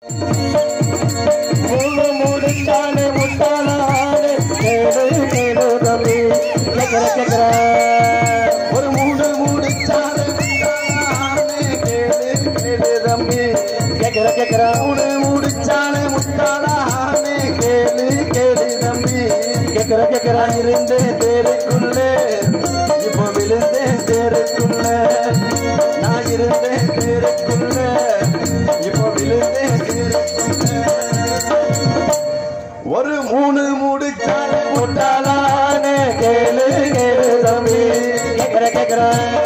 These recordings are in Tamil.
மூணு முடிச்சானே முட்டாளானே கேளு கேளு தம்பி கேக்குற கேக்குற ஒரு மூணு முடிச்சானே முட்டாளானே கேளு கேளு தம்பி கேக்குற கேக்குற மூணு முடிச்சானே முட்டாளானே கேளு கேளு தம்பி கேக்குற கேக்குற இருந்தேன் தேருக்குள்ளே இப்போ விழுந்தேன் தேருக்குள்ளே நான் இருந்தேன் தேருக்குள்ளே இப்போ விழுந்தேன் தேருக்குள்ளே ஒரு மூணு முடிச்சால முட்டாளானே கேளு கேளு தம்பி கேக்குற கேக்குற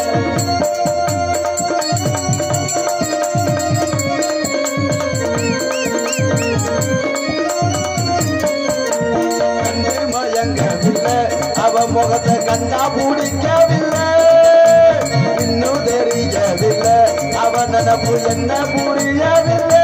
கண்டு மயங்கவில்லை அவ முகத்தை கண்டா பிடிக்கவில்லை இன்னும் தெரியவில்லை அவ நினப்பு என்ன புரியவில்லை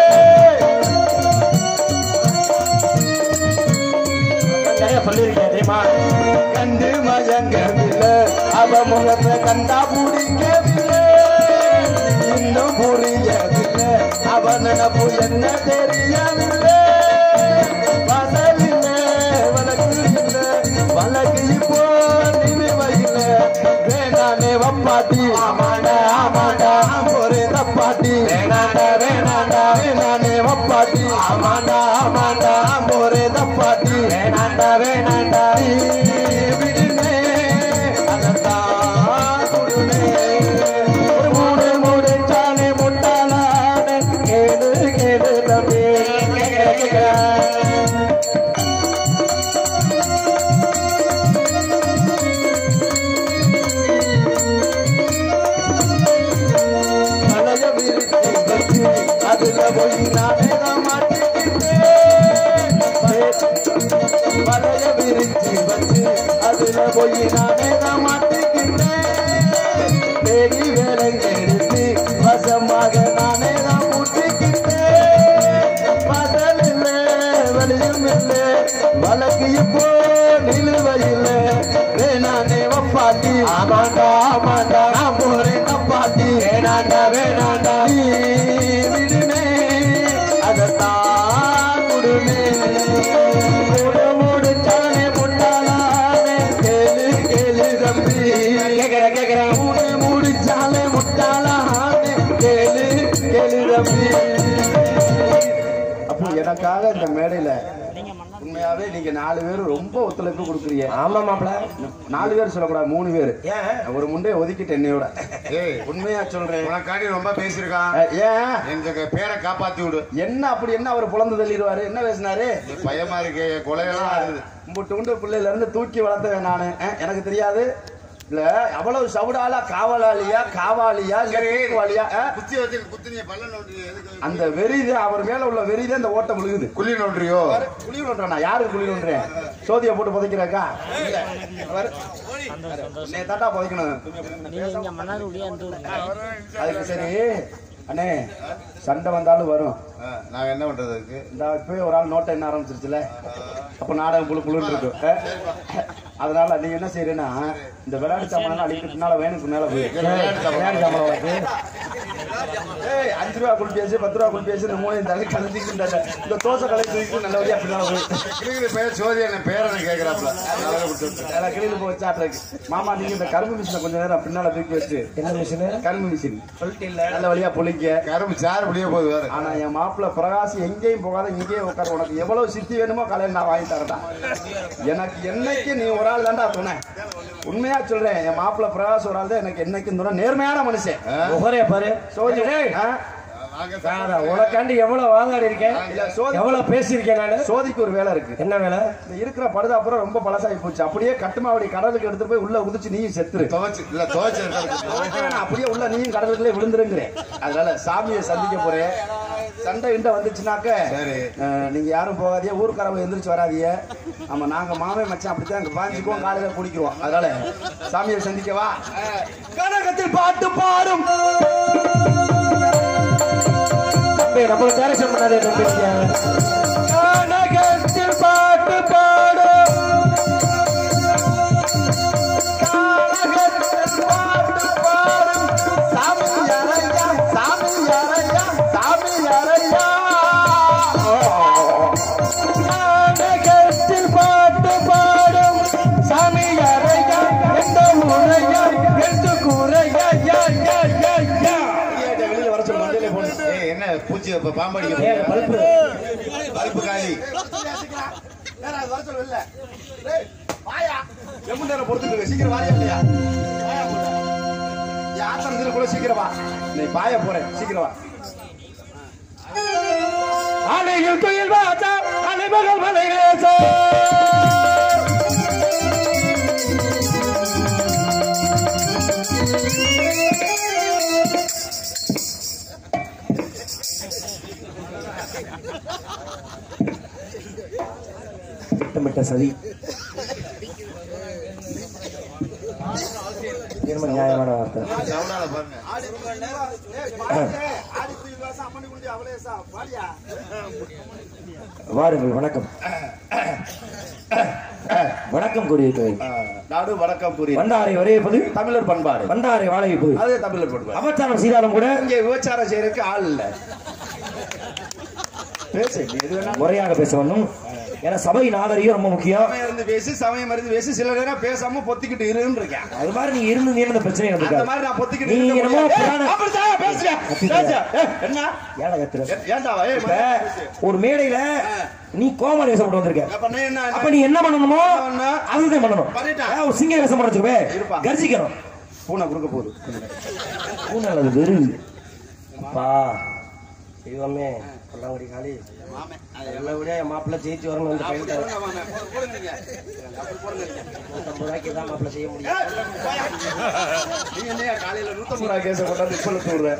நிறைய சொல்லியிருக்கேன் தெரியுமா கண்டு மயங்கவில்லை அவ முகத்தை கண்டா பிடிக்கவில்லை இன்னும் புரியவில்லை அவ நினப்பு என்ன தெரியவில்லை பதல் இல்லை வழக்கு இல்லை வழக்கு இப்போ நினைவையில் வேணானே வப்பாட்டி ஆமாண்டா ஆமாண்டா ஒரு தப்பாட்டி வேணாண்டா வேணாண்டா வேணானே வப்பாட்டி ஆமாண்டா ஆமாண்டா ஒரு தப்பாட்டி வேணாண்டா வேணாண்டா நீ விடுனே அதான் கொடுனே ஒரு மூணு மூணு சாணே முட்டாளானே கேடு கேடு தம்பி கேட்கிற கேட்கிற மலைய விரிச்சு வச்சு அதுல போய் நானே தான் மாட்டிக்கிட்டேன் மலைய விரிச்சு வச்சு அதுல போய் நானே தான் மாட்டிக்கிட்டேன் தேடி வேலைங்க எடுத்து வசமாக நானே தான் முட்டிக்கிட்டேன் பதல் இல்லை வலியும் இல்லை வழக்கு இப்போ நிலுவையில் வேணானே வப்பாட்டி ஆமாண்டா ஆமாண்டா நான் போறேன் தப்பாட்டி வேணாண்டா வேணாண்டா நீ விடுனே அதத்தான் குடுமே மூடு மூடு சாணே முட்டாளானே கேளு கேளு தம்பி கேக்குற கேக்குற மூடு மூடு சாணே முட்டாளானே கேளு கேளு தம்பி அப்போ எனக்காக இந்த மேடையில உண்மையாவே நீங்க நாலு பேர் ரொம்ப ஒத்துழைப்பு கொடுக்குறீங்க ஆமா மாப்பிள நாலு பேர் சொல்லக்கூடாது மூணு பேர் ஏன் ஒரு முண்டைய ஒதுக்கிட்டு என்னையோட ஏய் உண்மையா சொல்றேன் உனக்காண்டி ரொம்ப பேசியிருக்கான் அஹ், ஏன் எங்க பேரை காப்பாத்தி விடு என்ன அப்படி என்ன அவர் புலந்து தள்ளிடுவாரு என்ன பேசினாரு இது பயமா இருக்கே என் கொலையெல்லாம் ஆகுது உம்புட்டு உண்டு பிள்ளையில இருந்து தூக்கி வளர்த்தவன் நானு அஹ், எனக்கு தெரியாது இல்ல அவ்வளவு சவுடாலா காவலாளியா காவாலியா இல்ல சரி. தூக்குவாளியா அஹ், குத்தி வச்சு குத்தி நீ பல்ல நோண்டி எதுக்கு அந்த வெறிது அவர் மேல உள்ள வெறிதான் இந்த ஓட்டம் விழுகுது குழி நோண்டியோ பாரு, குழி நோண்டுறேன் யாருக்கு குழி நோண்டுறேன் சோதியை போட்டு புதைக்கிறக்கா இல்ல பாரு. என்னைய தாட்டா புதைக்கணும் நீங்க மன்னார்குடியா அந்த அதுக்கு சரி அண்ணே சண்டை வந்தாலும் வரும் ஆ, நான் என்ன பண்றது அதுக்கு இந்த இப்பவே ஒரு ஆள் நோட்டை என்ன ஆரம்பிச்சிருச்சுல அப்ப நாடகம் புழு புழுன்னு இருக்கும் அஹ். அதனால நீங்க என்ன செய்யறேன்னா இந்த விளையாட்டு சாமான் அடிக்கிட்டு பின்னால வேணுக்கு மேல போய் விளையாட்டு சாமான். விளையாட்டு சாமான் உனக்கு ஏய் அஞ்சு ரூபா குளிப்பியாச்சு பத்து ரூபா குளிப்பியாச்சு இந்த மூணையும் தலை கலந்துக்கிட்டு இந்த- இந்த தோசை கலை தூக்கிட்டு நல்லபடியா பின்னால போய் கிளிகிளி பேர் சோதி என்ன பேரனை கேக்குறாப்ல அதனால கொடுத்து எல்லாம் கிளியில் போய் வச்சாட்டுருக்கு மாமா நீங்க இந்த கரும்பு மிஷினை கொஞ்ச நேரம் பின்னால தூக்கி வச்சு என்ன மிஷினு கரும்பு மிஷின் சொல்லிட்டு நல்ல வழியா பொழிக்க கரும்பு சாறு முடிய போகுது வேற ஆனா என் மாப்பிள்ள பிரகாஷ் எங்கேயும் போகாத இங்கேயே உட்கார உனக்கு எவ்வளவு சித்தி வேணுமோ காலையில் நான் வாங்கி தரேன்டா எனக்கு என்னைக்கு நீ ஒரு ஆள் தான்டா துணை உண்மையா சொல்றேன் என் மாப்பிள்ள பிரகாஷ் ஒரு ஆள் தான் எனக்கு என்னைக்கு துணை நேர்மையான மனுஷன் முகரே பாரு சோதி டேய், ஆ? வாங்க சாரா, உனக்காண்டி எவ்வளவு வாதாடி இருக்கேன் இல்ல சோதி எவ்வளவு பேசியிருக்கேன் நானு சோதிக்கு ஒரு வேலை இருக்கு என்ன வேலை இந்த இருக்கிற படுதா அப்புறம் ரொம்ப பழசாகி போச்சு அப்படியே கட்டுமாவடி கடலுக்கு எடுத்து போய் உள்ள உதிச்சு நீயும் செத்துரு துவைச்சு இல்ல துவைச்சு துவைக்க வேணாம், அப்படியே உள்ள நீயும் கடலுக்குள்ளே விழுந்துருங்கிறேன் அதனால சாமியை சந்திக்க போறேன் சண்டை கிண்ட வந்துச்சுனாக்க சரி. அஹ், நீங்க யாரும் போகாதீங்க ஊர்க்காரங்க எந்திரிச்சு வராதீங்க ஆமா நாங்க மாமே மச்சான் அப்படித்தான் அங்க பாஞ்சுக்குவோம் காலையில குடிக்குவோம் அதனால சாமியை சந்திக்கவா கனகத்தில் பாட்டு பாடும் தம்பி, நம்மளுக்கு டைரக்ஷன் பண்ணாதே தம்பி கனகத்தில் பாட்டு பாடும் கனகத்தில் பாட்டு பாடும் சாமி அறையா சாமி அறையா சாமி அறையா இப்ப பாம்படிக்க ஏய், பல்பு பல்பு காலி வேற அது வர சொல்லு இல்ல டேய், வாயா எம்மன் நேரம் பொறுத்துட்டு இருக்க சீக்கிரம் வாரியா இல்லையா வாயா போட யாத்திரம் இதுல கூட சீக்கிரம் வா நீ பாய போறேன் சீக்கிரம் வா அலைகள் துயில் வாசா அலைமகள் மலைவேசா திட்டமிட்ட சதி என்ன நியாயமான வார்த்தை சவுண்டால பாருங்க ஆடி நேரம் ஏய், வாடே. ஆடி தூக்கி வாசம் அம்மனி குடிச்சு அவளே சா வாடியா வாருங்கள் வணக்கம் வணக்கம் கூறியிருக்கிறது நாடு வணக்கம் புரியுது வந்தாரை வரையப்பது தமிழர் பண்பாடு வந்தாரை வாழ வைப்பது அதே தமிழர் பண்பாடு அபச்சாரம் செய்தாலும் கூட இங்க விபச்சாரம் செய்யறதுக்கு ஆள் இல்ல பேசு நீ எது வேணா முறையாக பேச வேண்டும் ஏன்னா சபை நாகரிகம் ரொம்ப முக்கியம் சமயம் இருந்து பேசி சமயம் இருந்து பேசி சில நேரம் பேசாம பொத்திக்கிட்டு இருன்னு இருக்கேன் அது மாதிரி நீ இருந்து நீ இந்த பிரச்சனை அந்த இருக்காது மாதிரி நான் பொத்திக்கிட்டு நீ இருக்க என்னமோ முடியாது. புராண- ஏய், அப்படித்தான் பேசுறியா? பேசுறியா? ஏய், என்ன ஏழை கத்துற ஏ- ஏன்டா ஏய், இப்ப மச்சான், ஒரு மேடையில நீ கோமாளி வேஷம் போட்டு வந்திருக்க அப்ப நீ என்ன அப்ப நீ என்ன பண்ணணுமோ என்ன பண்ணணும்? அதுதான் பண்ணணும் பண்ணிட்டேன். ஏன் ஒரு சிங்க வேஷம் போட வச்சுக்கவே இருப்பா. கர்ஜிக்கணும் பூனை குறுக்க போகுது பூனால் அது வெறு அப்பா தெய்வமே கொல்லாங்குடி காளி என்னை விட என் மாப்பிள்ளை ஜெயிச்சு வரணும் வந்து பயிர்த்தாரு நூத்தம்பது ரூபாய்க்கு தான் மாப்பிள்ளை செய்ய முடியும் நீ என்னையா காலையில நூத்தம்பது ரூபாய் கேஸ கொண்டாந்து இப்ப தூடுற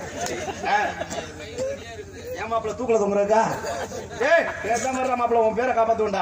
ஏன் மாப்பிள்ள தூக்கல தொங்குறக்கா ஏய் பேசாம இருடா மாப்பிள்ள உன் பேரை காப்பாத்துண்டா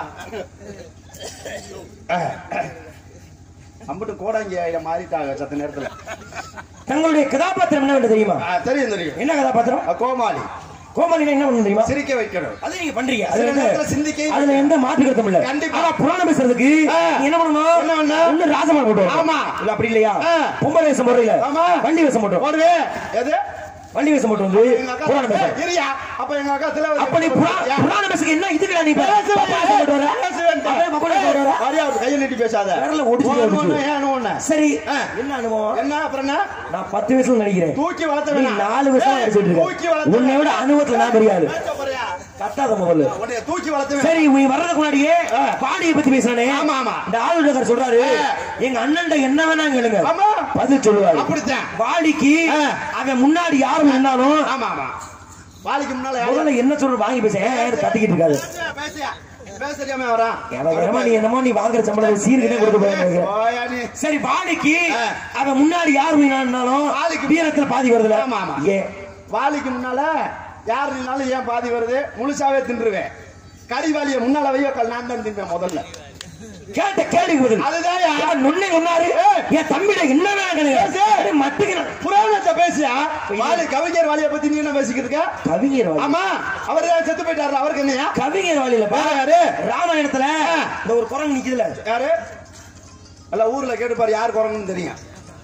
அம்பிட்டு கோடாங்க மாறிட்டாங்க சத்த நேரத்துல தங்களுடைய கதாபாத்திரம் என்ன தெரியுமா ஆ, தெரியும் தெரியும் என்ன கதாபாத்திரம் ஆ, கோமாளி கோமாளினா என்ன பண்ணணும் தெரியுமா சிரிக்க வைக்கணும் அது நீங்க பண்றீங்க சில அதுல நேரத்துல எந்த- சிந்திக்க அதுல எந்த மாற்று கருத்தும் இல்ல கண்டிப்பா. ஆனா புராணம் பேசுறதுக்கு ஆ. நீ என்ன பண்ணணும் என்ன பண்ணணும்? ஒண்ணு ராசமான் போட்டு வரணும். ஆமா. இல்ல அப்படி இல்லையா ஆ. பொம்பளை வேஷம் போடுறீங்க ஆமா. வண்டி வேஷம் போட்டு வா. போடுவே எது வண்டி வேஷம் போட்டு வந்து எங்க அக்கா புராணம் பேச ஏய், இரியா அப்ப எங்க அக்கா தில அப்ப நீ புரா- புராணம் பேசுக்கு என்ன இதுக்குடா நீ இப்ப பப்பா வேஷம் போட்டு வர? அப்படியே பப்பா வேஷம் போட்டு வர? வாரியா கையை நீட்டி பேசாத விரல ஒடிச்சு ஒண்ணு, ஒடிச்சு. ஒண்ணு, ஏன் ஒண்ணு சரி ஆ. என்ன அனுபவம் என்ன அப்புறம் என்ன நான் பத்து வயசுல நடிக்கிறேன் தூக்கி வளர்த்த நீ வேணாம். நாலு வருஷம் ஏய், நடிச்சிட்டு தூக்கி இருக்க வளர்த்த உன்னை விட அனுபவத்துல நான் தெரியாது பேச போறியா? கத்தாத முதல்ல உன்னைய தூக்கி வளர்த்த வேணாம். சரி நீ வர்றதுக்கு முன்னாடியே பாடியை பத்தி பேசுறானே ஆமா, ஆமா. இந்த ஆளுநர் சொல்றாரு ஆ. எங்க அண்ணன் என்ன வேணா கேளுங்க ஆமா. பதில் சொல்லுவாரு அப்படித்தான். வாடிக்கு ஆ. அவன் முன்னாடி யாரும் நின்னாலும் ஆமா ஆமா வாளிக்கு முன்னால யாரு- முதல்ல என்ன சொல்ற வாங்கி பேச ஏன் ஏன் கத்திக்கிட்டு இருக்காது பேசியா, பேசியா பேச தெரியாம வரான் எனக்கு என்னமோ நீ என்னமோ நீ வாங்குற சம்பளம் சீர்கிட்டே கொடுக்க போயிருக்க போயா நீ சரி வாடிக்கு ஆ. அவன் முன்னாடி யாரும் நின்னாலும் வாடிக்கு- வீரத்துல பாதி வருதுல ஆமா, ஆமா. ஏன் வாளிக்கு முன்னால யார் நின்னாலும் ஏன் பாதி வருது முழுசாவே தின்றுவேன் கடிவாளிய முன்னால வையோ கல் நான் தான் தின்பேன் முதல்ல கேட்ட கேள்விக்கு பதில் அதுதான் அவன் நுண்ணை சொன்னாரு என் தம்பிட என்ன வேணாங்க மட்டுக்கு புராணத்தை பேசியா வாலி கவிஞர் வாலிய பத்தி நீ என்ன பேசிக்கிட்டு இருக்க கவிஞர் வாலி. ஆமா அவர் ஏன் செத்து போயிட்டாரு அவருக்கு என்னையா கவிஞர் வாலியில வேற யாரு ராமாயணத்துல இந்த ஒரு குரங்கு நிக்குதுல யாரு அல்ல ஊர்ல கேட்டுப்பாரு யார் குரங்குன்னு தெரியும்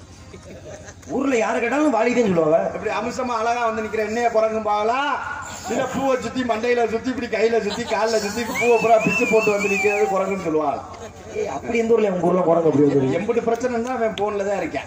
ஊர்ல யார கேட்டாலும் வாலிதான் சொல்லுவாங்க இப்படி அம்சமா அழகா வந்து நிக்கிற என்னைய குரங்கும் பாக்கலாம் இல்ல பூவை சுத்தி மண்டையில சுத்தி இப்படி கையில சுத்தி கால்ல சுத்தி பூவை பூரா பிச்சு போட்டு வந்து நிக்கிறது குரங்குன்னு சொல்லுவாங்க ஏய், அப்படி எந்த ஊர்ல உங்க ஊர்ல குரங்கு அப்படி வந்து எம்பிட்டு பிரச்சனை தான் அவன் போன்ல தான் இருக்கேன்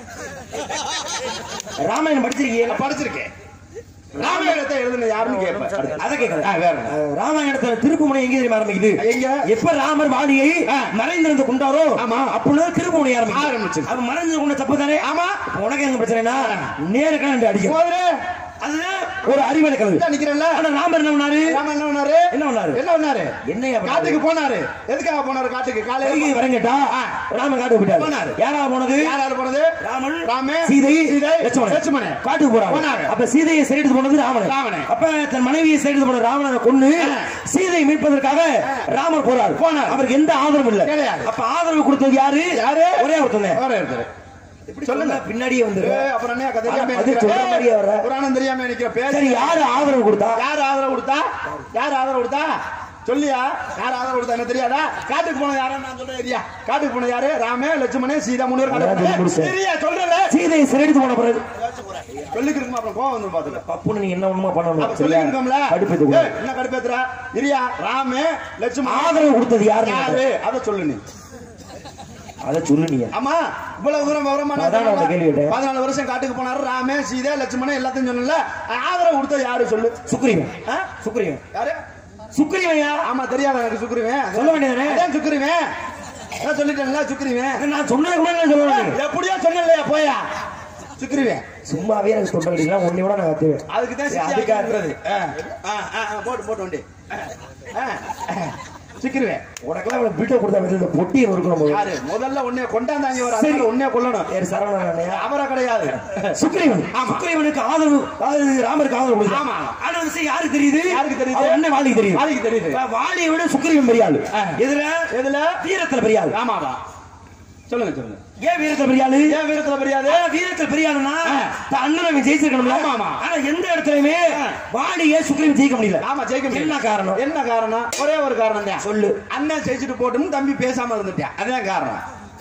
ராமாயணம் படிச்சிருக்கீங்க நான் படிச்சிருக்கேன் ராமாயணத்தை எழுதுன யாருன்னு கேட்பேன் அத கேட்கல ஆ, வேற என்ன? அஹ், ராமாயணத்துல திருப்புமுனை எங்க தெரியுமா ஆரம்பிக்குது எங்க? எப்ப ராமர் வாலியை ஆ. மறைந்திருந்து கொண்டாரோ ஆமா. அப்பொழுது திருப்புமுனை ஆரம்பிக்கும் ஆரம்பிச்சு. அவன் மறைஞ்சு கொண்ட தப்பு தானே ஆமா. இப்ப உனக்கு எங்க பிரச்சனைனா நேருக்கு ரெண்டு அடிக்கும் சோதரே அதுதான் ஒரு அறிவாளி கலவு இதான் நிக்கிறேன்ல ஆனா ராமர் என்ன பண்ணாரு ராமன் என்ன பண்ணாரு என்ன பண்ணாரு என்ன பண்ணாரு என்னையா பண்ணாரு? காட்டுக்கு போனாரு எதுக்காக போனாரு காட்டுக்கு கைகை காலையில வரங்கட்டா ஆ. ராமன் காட்டுக்கு போயிட்டாரு போனாரு. யாரா போனது யார் யார் போனது ராமன் ராமே, சீதை சீதை, லட்சுமணன் லட்சுமணன். காட்டுக்கு போறாங்க போனாங்க. அப்ப சீதையை சரிடுத்து போனது ராமன் ராவணன். அப்ப தன் மனைவியை சரிடுத்து போன ராவணனை கொன்னு சீதையை மீட்பதற்காக ராமர் போறார் போனார். அவருக்கு எந்த ஆதரவும் இல்ல கிடையாது. அப்ப ஆதரவு கொடுத்தது யாரு யாரு? ஒரே ஒருத்தங்க வேற ஒருத்தர் இப்படி சொல்லுங்க பின்னாடியே வந்துரு ஏய், அப்புறம் என்ன கதை தெரியாம ஆனா, பதில் சொல்ற நிக்கிற? மாதிரியே வர்ற. புராணம் தெரியாம நிக்கிற பேர் சரி யாரு ஆதரவு கொடுத்தா யார் ஆதரவு கொடுத்தா யார் ஆதரவு கொடுத்தா சொல்லியா யார் ஆதரவு கொடுத்தா என்ன தெரியாதா காட்டுக்கு போனது யாரும் நான் சொல்றேன் இல்லையா காட்டுக்கு போனது யாரு ராமே லட்சுமணே சீதா மூணு பேர் அதான் சொல்லி காட்டுக்கு முடிச்சேன். சரியா சொல்றல சீதையை சிறைடுத்து போன பிறகு சொல்லிக்கிறோமா அப்புறம் கோவம் வந்து பாத்துக்க பப்புன்னு நீ என்ன ஒண்ணுமா பண்ணணும் அப்ப சரியா? சொல்லிக்கிறோம்ல கடுப்பேத்து ஏய், என்ன கடுப்பேத்துற இரியா ராமே லட்சுமணன் ஆதரவு கொடுத்தது யாரு யாரு அத சொல்லு நீ அதை சொல்லு நீ ஆமா இவ்வளவு தூரம் விவரமா நான் அதான் நான் உன்னை கேள்வி கேட்டேன். பதினாலு வருஷம் காட்டுக்கு போனாரு ராமே சீதா லட்சுமணன் எல்லாத்தையும் சொன்னல ஆதரவு கொடுத்தது யாரு சொல்லு சுக்ரீவன் ஆ? சுக்ரீவன் யாரு சுக்ரீவன்யா ஆமா தெரியாது எனக்கு சுக்ரிவேன் சொல்ல வேண்டியதானே? அதான் சுக்ரிவேன் அதான் சொல்லிட்டேன்ல சுக்ரிவேன் நான் சொன்னது கூட நான் சொல்ல மாட்டேன் எப்படியோ சொன்னலையா போயா சுக்ரிவேன் சும்மாவே எனக்கு தொண்டை அடிக்கலாம் உன்னை விட நான் கத்துவேன் அதுக்கு தான் சரி, அதுக்காக அதுக்காக போட்டு போட்டு வண்டி ஆ, ஆ, சுக்ரிவேன் உனக்கெல்லாம் இவ்வளவு பிட்ட கொடுத்தா வச்சு இந்த பொட்டியை நொறுக்கணும் போது யாரு முதல்ல உன்னைய கொண்டாந்தாங்க ஒரு சரி. அதனால உன்னைய கொல்லணும் சரி சரவணன் அண்ணையா அவரை கிடையாது சுக்ரீவன் சுக்ரீவனுக்கு ஆதரவு அதாவது ராமருக்கு ஆதரவு கொடுத்தான். ஆமா. ஆனா விஷயம் யாருக்கு தெரியுது யாருக்கு தெரியுது? அவர் அண்ணன் வாலிக்கு தெரியுது வாலிக்கு தெரியுது. இப்ப வாலியை விட சுக்ரீவன் பெரிய ஆளு ஆ. எதுல எதுல வீரத்துல பெரிய ஆளு ஆமாவா சொல்லுங்க சொல்லுங்க ஏன் வீரத்துல பெரிய ஆளு ஏன் வீரத்துல பெரியாது ஆனா வீரத்துல பெரிய ஆளுனா ஆ. தன் அண்ணன் அவன் ஜெயிச்சிருக்கணும்ல ஆமா, ஆமா. ஆனா எந்த இடத்துலயுமே வாலியே சுக்ரீவன் ஜெயிக்க முடியல ஆமா ஜெயிக்க முடியல. என்ன காரணம் என்ன காரணம் ஒரே ஒரு காரணம் தான் சொல்லு அண்ணன் ஜெயிச்சுட்டு போட்டும் தம்பி பேசாம இருந்துட்டான் அதான் காரணம்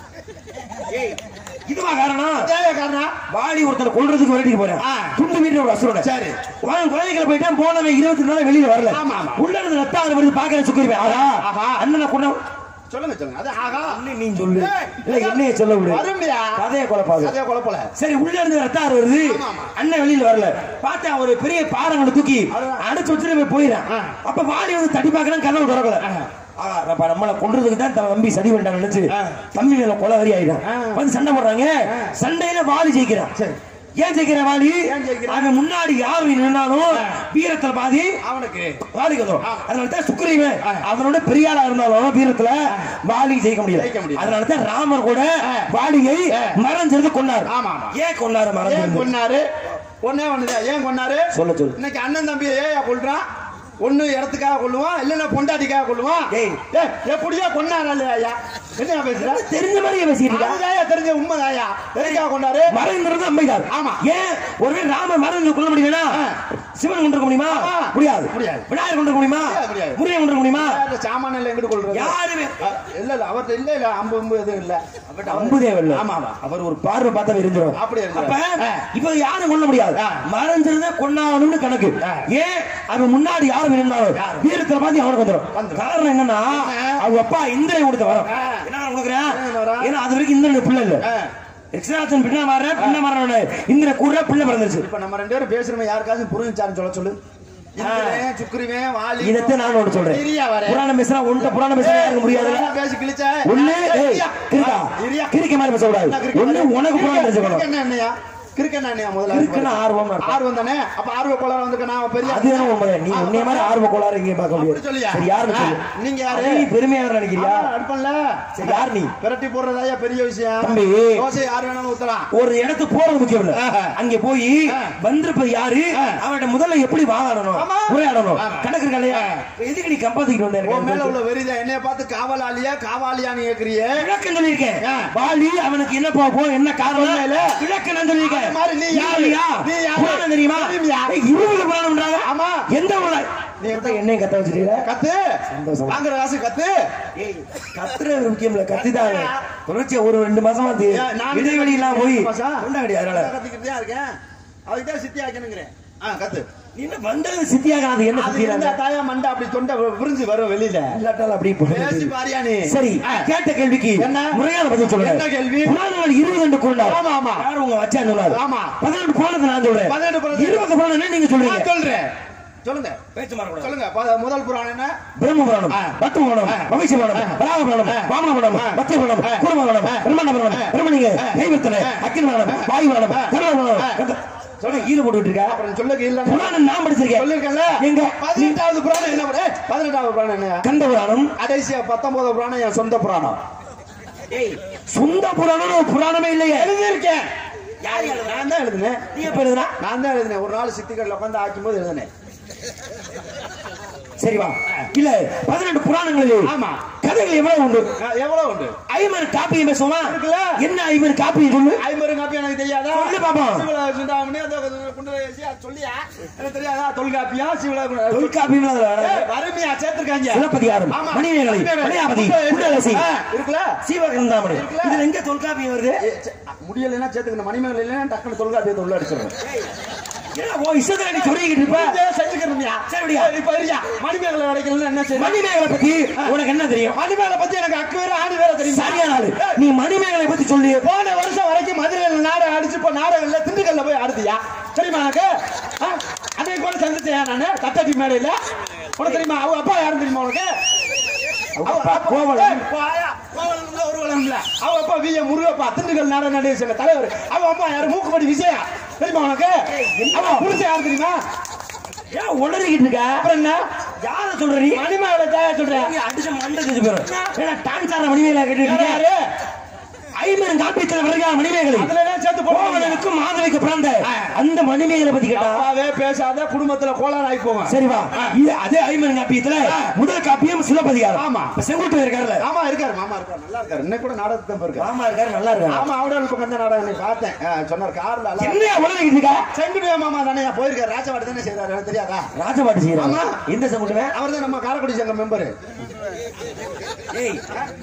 இதுவா காரணம் அதான் காரணம் வாலி ஒருத்தனை கொல்றதுக்கு விரட்டிட்டு போறேன் ஆ. துண்டு வீட்டு ஒரு அசுரனை சரி. அவன் குழந்தைகளை போயிட்டான் போனவன் இருபத்தி நாள் வெளியில வரல ஆமா, ஆமா. உள்ள இருந்து ரத்த ஆறு வருது பாக்குற சுக்கிருவேன் ஆகா ஆஹா. அண்ணனை கொண்ட சொல்லுங்க சொல்லுங்க அது ஆகா அண்ணன் நீ சொல்லு ஏய், இல்ல என்னைய சொல்ல விடு வரும்பியா கதையை குழப்பாது அதே குழப்பல சரி உள்ள இருந்து ரத்த ஆறு வருது ஆமா, ஆமா. அண்ணன் வெளியில வரல பார்த்தா ஒரு பெரிய பாறங்களை தூக்கி அதுதான். அடைச்சு வச்சுட்டு போய் போயிடான் ஆ. அப்ப வாலி வந்து தட்டி பார்க்கறான் கதவு திறக்கல ஆ, அப்ப நம்மள கொன்றதுக்கு தான் தன் தம்பி சதி பண்ணிட்டாங்க நினைச்சு ஆ. தம்பி மேல கொலை வரி ஆயிட்டான் ஆ. வந்து சண்டை போடுறாங்க சண்டையில வாலி ஜெயிக்கிறான் சரி. ஏன் ஜெயிக்கிற வாலி ஏன் ஜெயிக்கிறான்? அவன் முன்னாடி யாரு நின்னாலும் வீரத்துல பாதி அவனுக்கு வாலிக்கு வந்துரும் ஆமா. அதனால தான் சுக்ரீவன் ஆ. அவனோட பெரிய ஆளா இருந்தாலும் வீரத்துல வாலி ஜெயிக்க முடியல ஜெயிக்க முடியல. அதனால தான் ராமர் கூட ஆ. வாலியை ஆ. மறைஞ்சிருந்து கொண்டார் ஆமா, ஆமா. ஏன் கொண்டாரு ஏன் மறைஞ்சிருந்து கொன்னாரு ஒன்னே ஒண்ணுதான் ஏன் கொன்னாரு சொல்ல சொல்லு இன்னைக்கு அண்ணன் தம்பி ஏயா கொல்றான் ஒண்ணு இடத்துக்காக கொள்ளுவான் இல்லன்னா பொண்டாட்டிக்காக கொள்ளுவான் ஏய். ஏய், எப்படியோ கொண்டாரா இல்லையா என்ன பேசுற தெரிஞ்ச மாதிரியே பேசிட்டு இருக்கா? அதுதாயா தெரிஞ்ச உண்மைதாயா எதுக்காக கொண்டாரு மறைந்திருந்து அம்மைதார் ஆமா. ஏன் ஒருவேளை ராம மறைந்து கொள்ள முடியலனா ஆ. சிவன் கொண்டிருக்க முடியுமா ஆ. முடியாது முடியாது. விநாயகர் கொண்டிருக்க முடியுமா முடியாது, முடியாது. முருகன் கொண்டிருக்க முடியுமா யார்கிட்ட சாமான இல்ல எங்கிட்டு கொள்றது யாருமே அஹ், இல்ல இல்ல அவர்ட்ட இல்ல இல்ல அம்பு அம்பு எதுவும் இல்ல அவர்ட்ட அவர்- அம்பு தேவையில்ல ஆமா ஆமா அவர் ஒரு பார்வை பார்த்தா இருந்துரும் அப்படி இருந்துரும். அப்ப ஆ. இப்ப யாரும் கொல்ல முடியாது ஆ. மறைஞ்சிருந்தா கொண்டாடணும்னு கணக்கு ஆ. ஏன் அவன் முன்னாடி யாரும் இருந்தாலும் வீரத்துல பாத்தி அவனுக்கு வந்துரும் வந்துரும். காரணம் என்னன்னா ஆ. அவங்க அப்பா இந்திரன் கொடுத்த வரம் ஆ. என்ன கொடுக்குறேன் என்ன வரம்? ஏன்னா அது வரைக்கும் இந்திரன் பிள்ளை இல்ல ஆ. எக்ஸாத்தன் பின்ன வர பின்ன வர இந்திரன் கூட பிள்ளை பிறந்துருச்சு இப்ப நம்ம ரெண்டு பேரும் பேசுறோம் யாருக்காச்சும் புரிஞ்சுச்சான்னு சொல்ல சொல்லு இந்திரன், சுக்கிரிவன் வாலி இதத்தை நான் ஒன்று சொல்றேன் இரியா வரேன். புராணம் பேசுறா ஒன்றை புராணம் பேசுறா யாருக்கு முடியாதுல்ல என்ன பேசி கிழிச்ச ஒண்ணு ஏய், இரியா. கிறுக்கா இரியா. கிறுக்க மாதிரி பேசக்கூடாது என்ன கிறுக்கு ஒண்ணு மாதிரி? உனக்கு புராணம் கிறுக்கு தெரிஞ்சுக்கணும் என்ன என்னையா கிறுக்கன் என்னையா முதல்ல கிறுக்குன்னா ஆர்வம்னு அர்த்தம். ஆர்வம் தானே அப்ப ஆர்வ கோளாறு வந்து நான் பெரிய அது என்ன உண்மை நீ உன்னைய மாதிரி ஆர்வ கோளாறு இங்கே பார்க்க அப்படி முடியாது சொல்லியா? சரி யாருன்னு சொல்லு ஆ, நீங்க யாரு? அது நீ பெருமையா நினைக்கிறியா அடுப்பல்ல சரி யார் நீ பிரட்டி போடுறதாயா பெரிய விஷயம் தம்பி. தோசை யார் வேணாலும் ஊத்தலாம் ஒரு இடத்துக்கு போறது முக்கியம் இல்ல ஆஹா. அங்க போய் ஆ. வந்திருப்ப யாரு ஆ. அவன்கிட்ட முதல்ல எப்படி வாழணும் ஆமா. உரையாடணும் ஆமா. கணக்கு இல்லையா ஆ. எதுக்கு நீ கம்பத்துக்கிட்டு வந்த உன் மேல எனக்கு உள்ள வெறிதான் என்னைய பார்த்து காவலாளியா காவாலியான்னு கேக்குறியே விளக்கம் சொல்லியிருக்கேன் ஆ. வாலி அவனுக்கு என்ன போகும் என்ன காரணம் உண்மையில? விளக்கம் நான் சொல்லியிருக்கேன் அது மாதிரி நீ யாரு? இல்லையா? நீ யாரு? புராணம் தெரியுமா தெரியுமியா? ஏய், இவங்க புராணம்ன்றாங்க ஆமா. எந்த ஊர்ல நீ எடுத்த என்னையும் கத்த வச்சிருக்கீங்க கத்து சந்தோஷம். வாங்குற காசு கத்து ஏய் கத்துறது முக்கியம் இல்ல கத்திதாங்க தொடர்ச்சியா ஒரு ரெண்டு மாசமா அது ஏன், நான் இடைவெளி எல்லாம் போய் ரெண்டு மாசம்? கொண்டாடி அதனால கத்திக்கிட்டு தான் இருக்கேன் அதுக்கு தான் சித்தி ஆக்கணுங்கிறேன் ஆ கத்து நீ என்ன வந்தது சித்தியாக அது என்ன அது இருந்தா சித்தியாக தாயா மண்டை அப்படி தொண்டை விரிஞ்சு வரும் வெளியில இல்லாட்டாலும் அப்படி பேசி போகுது. பாரியா நீ சரி கேட்ட கேள்விக்கு என்ன? முறையான பதில் சொல்லுங்க என்ன கேள்வி? புராணங்கள் இருபது ரெண்டு கொண்டார் ஆமா, ஆமா. யார் உங்க வச்சா சொன்னாரு ஆமா. பதினெட்டு புராணத்தை நான் சொல்றேன் பதினெட்டு புராணம். இருபது புராணம் என்ன நீங்க நான் சொல்றீங்க சொல்றேன் சொல்லுங்க பேச்சு மாறக்கூடாது சொல்லுங்க ப- முதல் புராணம் என்ன பிரம்ம புராணம் ஆ. பத்து புராணம் ஆ. மகிழ்ச்சி புராணம் ஆ. பராக புராணம் ஆ. வாமன புராணம் ஆ. பத்திர புராணம் ஆ. குடும்ப புராணம் ஆ. பிரம்மண்ட புராணம் ஆ. பிரம்மணிங்க ஆ. தெய்வத்தனை ஆ. அக்கினி புராணம் ஆ. வாயு புராணம் ஆ. கருண புராணம் ஆ. கந்த- சொல்ல ஈடு போட்டுட்டு இருக்க அப்புறம் சொல்லுங்க இல்ல புராணம் நான் படிச்சிருக்கேன் சொல்லிருக்கேன்ல எங்க பதினெட்டாவது புராணம் என்ன புராணம்? ஏய், பதினெட்டாவது புராணம் என்ன கந்த புராணம் கடைசியா பத்தொன்பதாவது புராணம் என் சொந்த புராணம் சொந்த புராணம் ஒரு புராணமே இல்லையே எழுதியிருக்கேன் நான் தான் எழுதினேன் நீ எப்ப எழுதுனா நான் தான் எழுதினேன் ஒரு நாள் சித்திகள்ல உட்காந்து ஆக்கும் போது எழுதினேன் சரி வா இல்ல பதினெட்டு புராணங்களில் ஆமா. கதைகள் எவ்வளவு உண்டு ஆ, எவ்வளவு உண்டு ஐமர் காப்பியம் பேசுவோமா இருக்குல்ல? என்ன ஐமர் காப்பியம் சொல்லு ஐம்பது காப்பி எனக்கு தெரியாதா சொல்லு பாப்போம். சிவல சுண்டாமணி அந்த குண்டலேசி அது சொல்லியா எனக்கு தெரியாதா தொல்காப்பியா சிவல தொல்காப்பியம் அதுல ஏய், அருமையா சேர்த்திருக்காங்க சிலப்பதிகாரம் ஆமா. மணிமேகலை மலையாபதி குண்டலசி ஆ, இருக்குல்ல சீவகந்தாமணி இருக்குல்ல? இதுல எங்க தொல்காப்பியம் வருது ஏ, சே, முடியலைன்னா சேர்த்துக்கணும் மணிமேகலை இல்லைன்னா டக்குனு தொல்காப்பியத்தை உள்ள அடிச்சிருவேன் ஏன் உன் இஷ்டத்துல நீ சொல்லிக்கிட்டு இருப்ப இதே செஞ்சுக்கிறோம்யா சரிடியா. இப்ப இருக்கியா மணிமேகலை வரைக்கும் என்ன செய்யணும் மணிமேகலை பத்தி உனக்கு என்ன தெரியும் மணிமேகலை பத்தி எனக்கு அக்கு வேற ஆணி வேற தெரியும் சரியான ஆளு நீ மணிமேகலை பத்தி சொல்லு போன வருஷம் வரைக்கும் மதுரையில நாடகம் அடிச்சு இப்போ நாடகம்ல திண்டுக்கல்ல போய் ஆடுதியா தெரியுமா எனக்கு ஆ? அன்னைக்கு கூட சந்திச்சேன் நானு தட்டடி மேடையில உனக்கு தெரியுமா அவங்க அப்பா யாரும் தெரியுமா உனக்கு அவங்க அப்பா கோவலன். ஏய், போயா, கோவலன்ல ஒரு வளம் இல்ல. அவங்க அப்பா வி. எம். முருகப்பா திண்டுக்கல் நாடக நடிகர் சங்க தலைவர் அவங்க அம்மா யாரு மூக்குப்படி விஜயா தெரியுமா உனக்கு அவன் புருஷன் யாரு தெரியுமா ஏன் உளறிக்கிட்டு இருக்க அப்புறம் என்ன யார சொல்ற நீ மணிமேகலை தாயா சொல்றேன் நீ அடிச்ச மண்டை செஞ்சு போயிடும் ஏன்னா டான்ஸ் ஆடுற மணிமேகலை கேட்டு யாரு ஐம்பது காப்பீத்துல வருகிறார் மணிமேகலை அதுல எல்லாம் சேர்த்து போடுவாங்க கோவலனுக்கும் மாதவிக்கு பிறந்த அந்த மணிமேகலை பத்தி கேட்டா அப்பாவே பேசாத குடும்பத்துல கோளாறு ஆகி போவாங்க சரி வா இது அதே ஐம்பது காப்பியத்துல முதல் காப்பியம் சிலப்பதிகாரம் ஆமா. செங்குட்டு இருக்காருல்ல ஆமா இருக்காரு மாமா இருக்காரு நல்லா இருக்காரு இன்னைக்கு கூட நாடகத்துக்கு தான் இருக்காரு ஆமா இருக்காரு நல்லா இருக்காரு ஆமா அவட இப்ப கந்த நாடகம் இன்னைக்கு பார்த்தேன் ஆ, சொன்னார் கார்ல எல்லாம் என்னையா உளறிக்கிட்டு இருக்கா செங்குடியா மாமா தானே போயிருக்காரு ராஜபாடி தானே செய்யறாரு எனக்கு தெரியாதா ராஜபாட்டு செய்யறாங்க ஆமா. எந்த செங்குட்டுவன் அவர் தான் நம்ம காரைக்குடி சங்க மெம்பர் ஏய்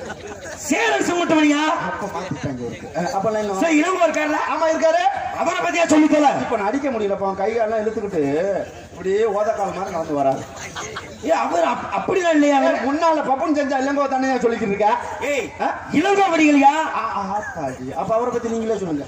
சேரன் செங்குட்டு மணியா அப்ப மாத்திட்டாங்க இருக்கு அப்ப லைன்ல சரி இளவோ இருக்காருல்ல ஆமா இருக்காரு அவரை பத்தியா சொல்லித்தல இப்ப நான் அடிக்க முடியல அப்ப அவன் கை காலெல்லாம் இழுத்துக்கிட்டு இப்படியே ஓதக்கால் மாதிரி நடந்து வராரு ஏ அவர் அப்- அப்படிலாம் இல்லையா அவர்? ஏய், முன்னால பப்புன் செஞ்சா இல்லங்கோ தானே சொல்லிக்கிட்டு இருக்கா ஏய் ஆ? இளங்கோ படிகளையா ஆ, ஆ, ஆத்தாடி. அப்ப அவரை பத்தி நீங்களே சொல்லுங்க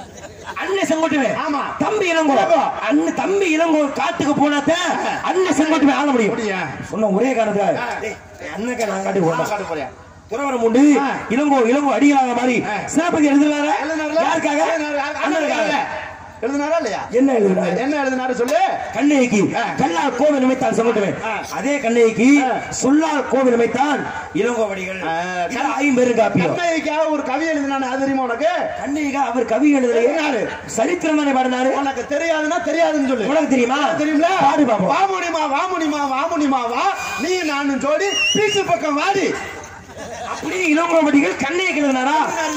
அண்ணன் செங்கோட்டுவன் ஆமா. தம்பி இளங்கோ அண்ணன் தம்பி இளங்கோ காட்டுக்கு போனாத்த அண்ணன் செங்கோட்டுவன் ஆள முடியும் அப்படியா? சொன்ன ஒரே காரணத்துல டேய், அண்ணனுக்கு நான் காட்டி ஆமா, போட்டேன் காட்டு போறியா துறவரம் உண்டு ஆ. இளங்கோ இளங்கோ அடிகளாக மாதிரி ஆ. சிறப்பதி எழுதுனாரு எழுதினாருல? யாருக்காக எழுதினாரு. அண்ணனுக்காக எழுதினாரா இல்லையா என்ன எழுதுனாரு என்ன எழுதினாரு சொல்லு கண்ணைக்கு ஆ. கல்லால் கோவில் அமைத்தான் செங்கோட்டுவன் ஆ. அதே கண்ணைக்கு ஆ. சொல்லால் கோவில் அமைத்தான் இளங்கோவடிகள் ஆ, இது ஐம்பெரும் காப்பியம் கண்ணைக்காக ஒரு கவி எழுதினானே அது தெரியுமா உனக்கு கண்ணைக்கு அவர் கவி எழுதலையே யாரு? சரித்திரம் தானே பாடினாரு உனக்கு தெரியாதுன்னா தெரியாதுன்னு சொல்லு உனக்கு தெரியுமா தெரியுமில பாடு பாப்போம் வாமுனிமா வாமுனிமா வாமுனிமா வா நீ நானும் ஜோடி பீச்சு பக்கம் வாடி அப்படியே இளங்கோவடிகள் கண்ணைக்கு எழுதினாரா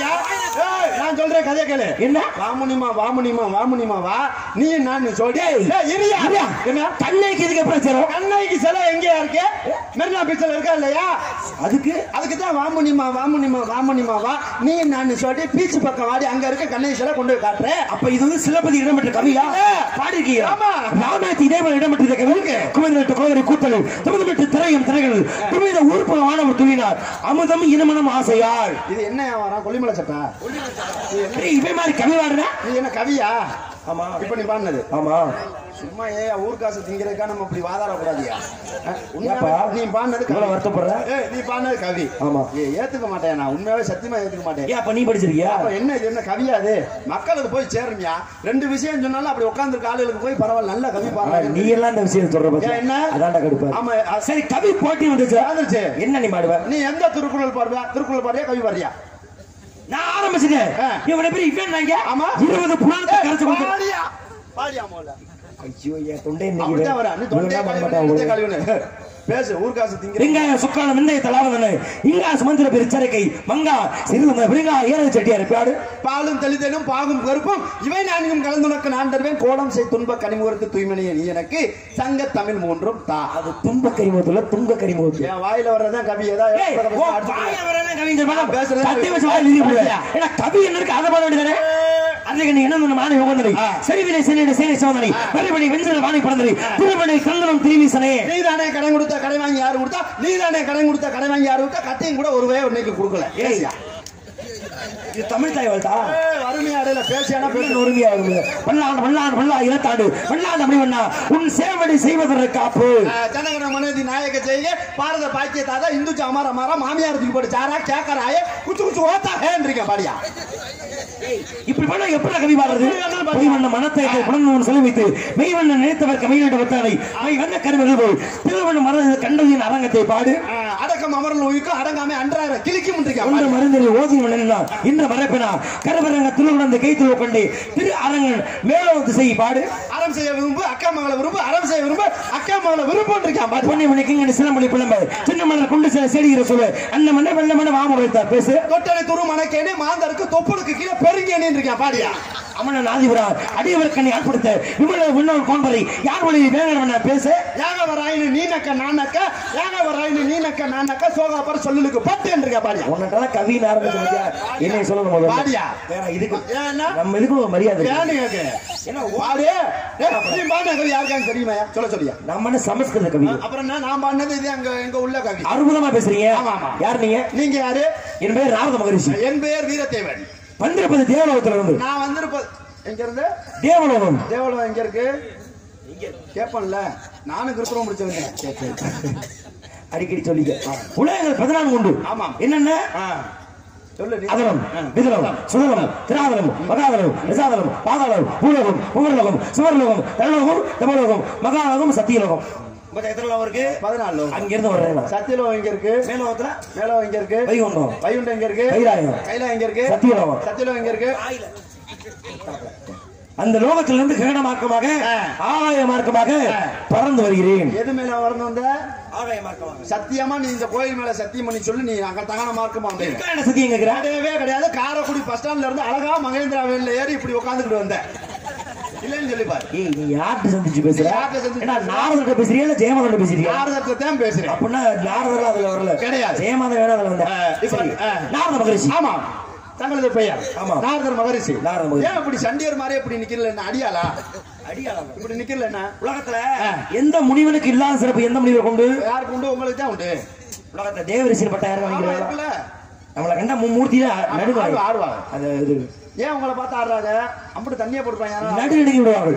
ஏய், நான் சொல்றேன் கதையை கேளு என்ன வாமுனிமா வாமுனிமா வாமுனிமா வா நீ நானும் ஜோடி டேய், ஏய், இருயா. இருயா. என்ன கண்ணைக்கு இதுக்கு எப்படி சேரும் கண்ணைக்கு சிலை எங்கேயா இருக்கு மெரினா பீச்சில் இருக்கா இல்லையா அதுக்கு அதுக்கு தான் வாமுனிமா வாமுனிமா வாமுனிமா வா நீ நான் சொல்லி பீச் பக்கம் வாடி அங்க இருக்க கண்ணை சிலை கொண்டு போய் காட்டுறேன் அப்ப இது வந்து சிலப்பதி இடம்பெற்ற கவியா ஏ. பாடிருக்கீங்க ஆமா. ராமாயணத்து இதே மாதிரி இடம்பெற்ற கவி குமரட்டு கோவரி கூட்டல் தமிழ்மெட்டு திரையும் திரைகள் துமித ஊர்ப்பு வானவர் துணினார் அமுதம் இனமனம் ஆசையாள் இது என்ன வியாபாரம் கொல்லிமலை சட்டா ஏய், இவன் மாதிரி கவி பாடுற நீ என்ன கவியா ஆமா இப்ப நீ பாடினது ஆமா சும்மா ஏ ஊர் காசு திங்கிறதுக்கா நம்ம இப்படி வாதாட கூடாதியா ஏப்பா? நீ பாடினது இவ்வளவு கவி. வருத்தப்படுற? ஏய், நீ பாடினது கவி ஆமா. ஏ ஏத்துக்க மாட்டேன் நான் உண்மையாவே சத்தியமா ஏத்துக்க மாட்டேன் ஏன் அப்ப நீ படிச்சிருக்கியா அப்ப என்ன இது என்ன கவியா அது மக்களுக்கு போய் சேருமியா ரெண்டு விஷயம் சொன்னாலும் அப்படி உட்கார்ந்துருக்க ஆளுகளுக்கு போய் பரவாயில்ல நல்ல கவி ஆனா, பாருங்க நீ எல்லாம் இந்த விஷயம் சொல்ற பத்தி ஏன் என்ன? அதான்டா கடுப்பா ஆமா அ- சரி கவி போட்டி வந்துச்சு வந்துருச்சு. என்ன நீ பாடுவ நீ எந்த திருக்குறள் பாடுவ திருக்குறள் பாடுறியா கவி பாடுறியா நான் ஆரம்பிச்சிட்டேன் ஆ. இவ்வளவு பேர் இவன் நாங்க ஆமா. இருபது புராணத்தை கரைச்சு கொடுத்து பாடியா பாடியா முதல்ல ஐயோ என் தொண்டை அப்படிதான் வரா நீ தொண்டை கழுவுன கழுவுன பேசு ஊர்காசு திங்கிற வெங்காய சுக்காலம் வெந்தய தலாவதன இங்கா சுமந்திர பெருச்சரைக்கை மங்கா சிறும விருங்கா ஏழு செட்டியார் பாடு பாலும் தெளிதலும் பாகும் கருப்பும் இவை நான்கும் கலந்துனக்கு நான் தருவேன் கோலம் செய் துன்ப கனிமுகத்து தூய்மணியை நீ எனக்கு சங்க தமிழ் மூன்றும் தா அது துன்ப கரிமுகத்துல துங்க கரிமுகத்து என் வாயில வர்றதுதான் கவி ஏதாவது ஏய், ஓ, வாயில வரேன்னு கவிஞர் மேடம் பேசுறது கட்டி வச்சு வாயில நிறுத்தி போடுவேன். ஏன்னா, கவி என்ன இருக்கு அதை பாட வேண்டியதானே அதுக்கு நீ என்ன பண்ண மாணவி உகந்தனை சரிவினை சென்னை சேனை சோதனை வரிபடி வெஞ்சன வாணி படந்தனை திருமணி கந்தனம் திரிவீசனே நீ தானே கடன் கொடுத்தா கடை வாங்கி யாரு கொடுத்தா நீ தானே கடன் கொடுத்தா கடை வாங்கி யாரு கொடுத்தா கட்டையும் கூட ஒரு வய இன்னைக்கு கொடுக்கல ஏய்யா இது தமிழ் தாய் வாழ்த்தா வறுமையா இடையில பேசியானா பேச பெண்ணு உரிமையா வருது பல்லாண்டு பல்லாண்டு பல்லா இலத்தாண்டு பல்லாண்டு அப்படி பண்ணா உன் சேவடி செய்வதற்கு காப்பு ஜனகன மனதி நாயக செய்க பாரத பாக்கிய தாதா இந்து அமார அமாரா மாமியார் தூக்கி போட்டு சாரா கேக்கராய குச்சு குச்சு ஓத்தா ஹேன்றிருக்க பாடியா இப்படி பண்ணா எப்படி கவி பாடுறது பொய் வண்ண மனத்தை புலன் சொல்லி வைத்து மெய் வண்ண நினைத்தவர் கவியிட வத்தானை மை வண்ண கருவிகள் போல் திருவண்ண மர கண்டதின் அரங்கத்தை பாடு அஹ், அடக்கம் அமரல் உயிக்கும் அடங்காம அன்றார கிளிக்கி முன்றிருக்க ஒன்று மருந்தில் ஓதி மன்னனார் இன்று மறைப்பினா கருவரங்க திருவுணர்ந்து கைத்து கொண்டு திரு அரங்கன் மேலோ திசை பாடு அறம் செய்ய விரும்பு அக்கா மகளை விரும்பு அறம் செய்ய விரும்பு அக்கா மகளை விருப்பம் இருக்கான் பாத்து பொன்னி மணிக்கு சிலமொழி பிளம்ப சின்ன மன்னர் கொண்டு செல்ல செடிகிற சொல்லு அந்த மன்னர் வெள்ள மன்னர் வாம வைத்தார் பேசு தொட்டனை துரு மணக்கேனே மாந்தருக்கு தொப்புளுக்கு கீழே பெருங்கேனே இருக்கான் பாடியா அமன நாதிபுரா அடியவர் கண்ணை ஆட்படுத்த விமல விண்ணவர் கோன்பரை யார் வழி வேணும் நான் பேச யாகவராயினு நீ நக்க நான் நக்க யாகவராயினு நீ நக்க நான் நக்க சோகாபர் சொல்லலுக்கு பட்டு என்று பாடியா உன்னதான் கவின்னு ஆரம்பிச்சு என்னை சொல்லணும் முதல்ல பாடியா வேற இதுக்கு ஏன்னா நம்ம இதுக்கு ஒரு மரியாதை இருக்கு. ஏன்னு கேக்கு என்ன பாடு ஏய், நீ பாடின கவி யாருக்காங்க தெரியுமா சொல்ல சொல்லியா நம்ம என்ன சமஸ்கிருத கவி அப்புறம் என்ன நான் பாடினது இது அங்க எங்க உள்ள கவி அற்புதமா பேசுறீங்க ஆமா, ஆமா. யார் நீங்க நீங்க யாரு என் பேர் நாரத மகரிஷி என் பேர் வீரதேவன் பந்திரப்பதி தேவலோகத்துல இருந்து நான் வந்திருப்ப எங்க இருந்து தேவலோகம் தேவலம் எங்க இருக்கு கேப்பன்ல நானும் கிருத்துவம் முடிச்சவங்க அடிக்கடி சொல்லிக்க உலகங்கள் பதினான்கு உண்டு ஆமாம். என்னென்ன ஆ. சொல்லு நீ. அதலம் விதலம் சுதலம் திராதலம் மகாதலம் ரசாதலம் பாதாளம் பூலோகம் புகர்லோகம் சுவர்லோகம் தனலோகம் தமலோகம் மகாலோகம் சத்தியலோகம் மொத்தம் எத்தனை லோகம் இருக்கு பதினாலு லோகம். அங்கிருந்து வர்றேன் நான். சத்தியலோகம் எங்க இருக்கு மேலோகத்துல மேலம் எங்க இருக்கு வைகுண்டம் வைகுண்டம் எங்க இருக்கு கைலாயம் கைலம் எங்க இருக்கு சத்தியலோகம் சத்தியலோகம் எங்க இருக்கு அந்த லோகத்திலிருந்து கிரகண மார்க்கமாக ஆகாய மார்க்கமாக பறந்து வருகிறேன் எது மேல வரணும் வந்த ஆகாய மார்க்கமாக சத்தியமா நீ இந்த கோயில் மேல சத்தியம் பண்ணி சொல்லி நீ அங்க தகன மார்க்கமா வந்தீங்க என்ன சத்தியம் கேட்கிறேன் கிடையவே கிடையாது காரைக்குடி பஸ் ஸ்டாண்ட்ல இருந்து அழகா மகேந்திரா வேன்ல ஏறி இப்படி உட்காந்துக்கிட்டு வந்த இல்லைன்னு சொல்லி பாரு ஏய் நீ யார்கிட்ட சந்திச்சு பேசுற யார்கிட்ட சந்திச்சு ஏன்னா நாரதர்கிட்ட பேசுறியா இல்ல ஜெயமாதன் பேசுறியா நாரதத்தை தான் பேசுறேன் அப்படின்னா நாரதர் அதுல வரல கிடையாது. ஜெயமாதன் வேணா அதுல வந்த ஆ, இப்ப, சரி. ஆ. நாரத மகரிஷி ஆமா தங்களது பெயர் ஆமா. நாரதர் மகரிஷி நாரத மகரிஷி. ஏன் இப்படி சண்டியர் மாதிரி இப்படி நிக்கல என்ன அடியாளா இப்படி நிக்கல என்ன உலகத்துல ஆ. எந்த முனிவனுக்கு இல்லாத சிறப்பு எந்த முனிவர் கொண்டு யாருக்கு உண்டு உங்களுக்கு தான் உண்டு உலகத்துல தேவரிசின் பட்டம் யாரும் ஆமா, வாங்கிக்கிறாங்க இருக்குல்ல நம்மள கண்ட மூர்த்தி தான் நடுவாங்க ஆடுவா- ஆடுவாங்க அது இது ஏன் உங்களை பார்த்து ஆடுறாங்க அப்படி தண்ணியை போட்டுப்பாங்க நடு நடுங்கி விடுவார்கள்